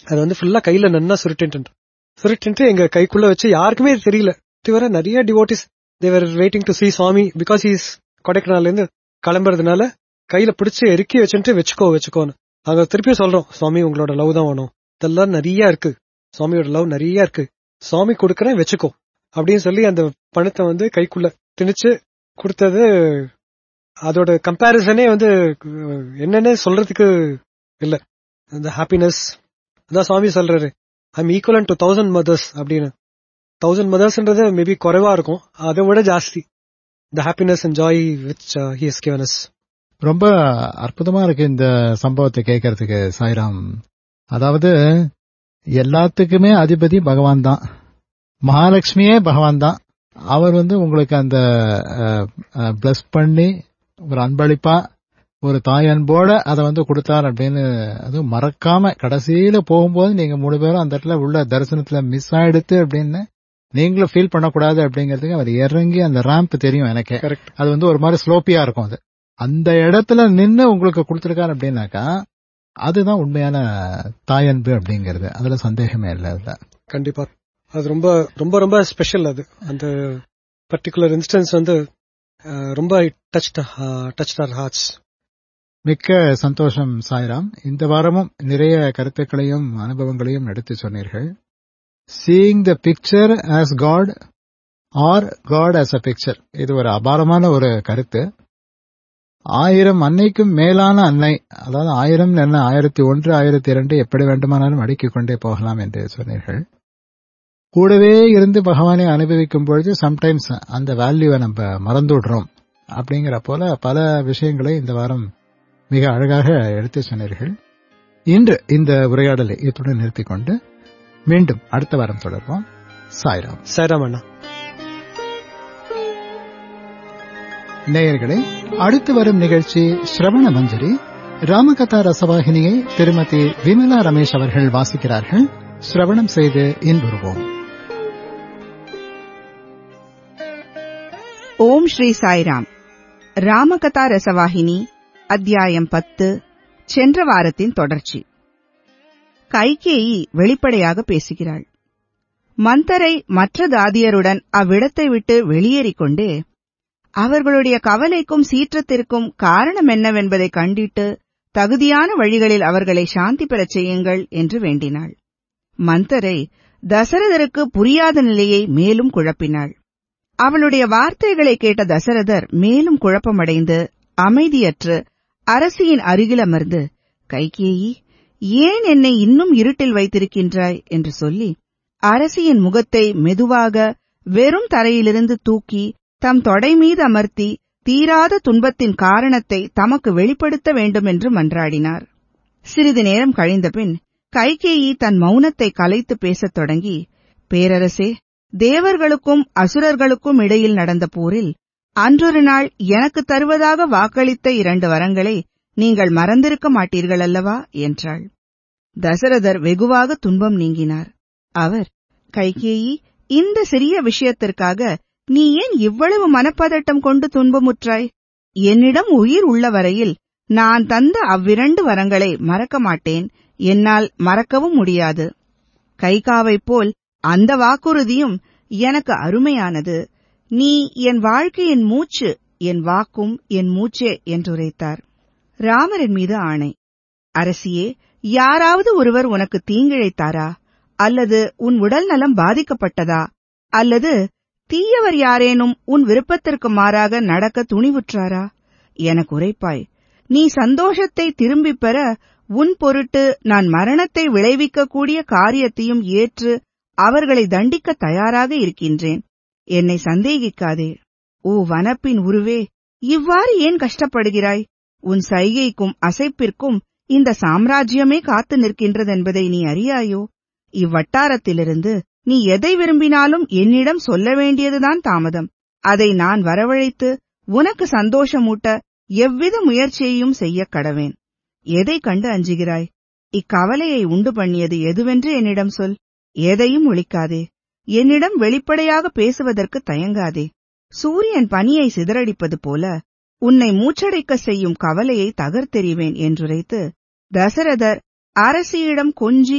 அது வந்து ஃபுல்லா கையில நன்னா சுருட்டின்ட்டு சுருட்டின்ட்டு எங்க கைக்குள்ள வச்சு யாருக்குமே இது தெரியல இதுவரை நிறைய devotees there are waiting to see Swami because is கொடைக்கானல்ல இருந்து கிளம்புறதுனால கையில பிடிச்சு இறுக்கி வச்சுட்டு வச்சுக்கோ வச்சுக்கோன்னு நாங்க திருப்பியும் சொல்றோம் சுவாமி உங்களோட லவ் தான் வேணும் இதெல்லாம் நிறைய இருக்கு சுவாமியோட லவ் நிறைய இருக்கு சுவாமி கொடுக்கறேன் வச்சுக்கோ அப்படின்னு சொல்லி அந்த பணத்தை வந்து கைக்குள்ள திணிச்சு கொடுத்தது அதோட கம்பேரிசனே வந்து அஹ், என்னன்னு சொல்றதுக்கு இல்ல அந்த ஹாப்பினஸ் அதான் சுவாமி சொல்றாரு I'm equivalent to thousand mothers அப்படின்னு தௌசண்ட் மதர்ஸ்ன்றது மேபி குறைவா இருக்கும் அதை விட ஜாஸ்தி the happiness and joy which he has given us ரொம்ப அற்புதமா இருக்கு இந்த சம்பவத்தை கேட்கறதுக்கு சாய்ராம் அதாவது எல்லாத்துக்குமே அதிபதி பகவான் தான் மகாலட்சுமியே பகவான் தான் அவர் வந்து உங்களுக்கு அந்த பிளஸ் பண்ணி ஒரு அன்பளிப்பா ஒரு தாய் அன்போட அதை வந்து கொடுத்தார் அப்படின்னு அதுவும் மறக்காம கடைசியில போகும்போது நீங்க மூணு பேரும் அந்த இடத்துல உள்ள தரிசனத்துல மிஸ் ஆயிடுத்து அப்படின்னு நீங்களும் ஃபீல் பண்ணக்கூடாது அப்படிங்கிறதுக்கு அவர் இறங்கி அந்த ரேம்ப் தெரியும் எனக்கு கரெக்ட் அது வந்து ஒரு மாதிரி ஸ்லோப்பியா இருக்கும் அது அந்த இடத்துல நின்னு உங்களுக்கு கொடுத்திருக்காரு அப்படின்னாக்கா அதுதான் உண்மையான தாயன்பு அப்படிங்கிறது அதுல சந்தேகமே இல்லை அதுல கண்டிப்பா அது ரொம்ப ரொம்ப ரொம்ப ஸ்பெஷல் அது அந்த பர்டிகுலர் இன்ஸ்டன்ஸ் வந்து அஹ், ரொம்ப டச் டச் ஆர் ஹார்ட்ஸ் மிக்க சந்தோஷம் சாய்ராம் இந்த வாரமும் நிறைய கருத்துக்களையும் அனுபவங்களையும் எடுத்து சொன்னீர்கள் seeing the picture as God or God as a picture இது ஒரு அபாரமான ஒரு கருத்து ஆயிரம் அன்னைக்கும் மேலான அன்னை அதாவது ஆயிரம் என்ன ஆயிரத்தி ஒன்று ஆயிரத்தி இரண்டு எப்படி வேண்டுமானாலும் அடுக்கிக் கொண்டே போகலாம் என்று சொன்னீர்கள் கூடவே இருந்து பகவானை அனுபவிக்கும் பொழுது சம்டைம்ஸ் அந்த வேல்யூவை நம்ம மறந்து விடுறோம் அப்படிங்கிற போல பல விஷயங்களை இந்த வாரம் மிக அழகாக எடுத்து சொன்னீர்கள் இன்று இந்த உரையாடலை இத்துடன் நிறுத்திக் கொண்டு மீண்டும் அடுத்த வாரம் தொடர்வோம் சாய்ராம் சேராம் அண்ணா நேயர்களே அடுத்து வரும் நிகழ்ச்சி ஸ்ரவண மஞ்சரி ராமகதா ரசவாகினியை திருமதி விமலா ரமேஷ் அவர்கள் வாசிக்கிறார்கள் சிரவணம் செய்து இன்புறுவோம் ஓம் ஸ்ரீ சாய்ராம் ராமகதா ரசவாகினி அத்தியாயம் பத்து சென்ற வாரத்தின் தொடர்ச்சி கைகேயி வெளிப்படையாக பேசுகிறாள் மந்தரை மற்ற தாதியருடன் அவ்விடத்தை விட்டு வெளியேறிக் கொண்டே அவர்களுடைய கவலைக்கும் சீற்றத்திற்கும் காரணம் என்னவென்பதை கண்டிட்டு தகுதியான வழிகளில் அவர்களை சாந்தி பெறச் செய்யுங்கள் என்று வேண்டினாள் மந்தரை தசரதருக்கு புரியாத நிலையை மேலும் குழப்பினாள் அவளுடைய வார்த்தைகளை கேட்ட தசரதர் மேலும் குழப்பமடைந்து அமைதியற்று அரசியின் அருகில் அமர்ந்து கைகேயி ஏன் என்னை இன்னும் இருட்டில் வைத்திருக்கின்றாய் என்று சொல்லி அரசியின் முகத்தை மெதுவாக வெறும் தரையிலிருந்து தூக்கி தம் தொடை மீது அமர்த்தி தீராத துன்பத்தின் காரணத்தை தமக்கு வெளிப்படுத்த வேண்டும் என்று மன்றாடினார் சிறிது நேரம் கழிந்தபின் கைகேயி தன் மௌனத்தை கலைத்து பேசத் தொடங்கி பேரரசே தேவர்களுக்கும் அசுரர்களுக்கும் இடையில் நடந்த போரில் அன்றொரு நாள் எனக்கு தருவதாக வாக்களித்த இரண்டு வரங்களை நீங்கள் மறந்திருக்க மாட்டீர்கள் அல்லவா என்றாள் தசரதர் வெகுவாக துன்பம் நீங்கினார் அவர் கைகேயி இந்த சிறிய விஷயத்திற்காக நீ ஏன் இவ்வளவு மனப்பதட்டம் கொண்டு துன்பமுற்றாய் என்னிடம் உயிர் உள்ள வரையில் நான் தந்த அவ்விரண்டு வரங்களை மறக்க மாட்டேன் என்னால் மறக்கவும் முடியாது கைகாவைப் போல் அந்த வாக்குறுதியும் எனக்கு அருமையானது நீ என் வாழ்க்கையின் மூச்சு என் வாக்கும் என் மூச்சே என்றுரைத்தார் ராமரின் மீது ஆணை அரசியே யாராவது ஒருவர் உனக்கு தீங்கிழைத்தாரா அல்லது உன் உடல் நலம் பாதிக்கப்பட்டதா அல்லது தீயவர் யாரேனும் உன் விருப்பத்திற்கு மாறாக நடக்க துணிவுற்றாரா எனக்கு உரைப்பாய் நீ சந்தோஷத்தை திரும்பிப் பெற உன் பொருட்டு நான் மரணத்தை விளைவிக்கக்கூடிய காரியத்தையும் ஏற்று அவர்களை தண்டிக்க தயாராக இருக்கின்றேன் என்னை சந்தேகிக்காதே ஓ வனப்பின் உருவே இவ்வாறு ஏன் கஷ்டப்படுகிறாய் உன் சைகைக்கும் அசைப்பிற்கும் இந்த சாம்ராஜ்யமே காத்து நிற்கின்றதென்பதை நீ அறியாயோ இவ்வட்டாரத்திலிருந்து நீ எதை விரும்பினாலும் என்னிடம் சொல்ல வேண்டியதுதான் தாமதம் அதை நான் வரவழைத்து உனக்கு சந்தோஷமூட்ட எவ்வித முயற்சியையும் செய்யக் கடவேன் எதை கண்டு அஞ்சுகிறாய் இக்கவலையை உண்டு பண்ணியது எதுவென்று என்னிடம் சொல் எதையும் ஒழிக்காதே என்னிடம் வெளிப்படையாக பேசுவதற்கு தயங்காதே சூரியன் பனியை சிதறடிப்பது போல உன்னை மூச்சடைக்க செய்யும் கவலையை தகர்த்தெறிவேன் என்றுரைத்து தசரதர் அரசியிடம் கொஞ்சி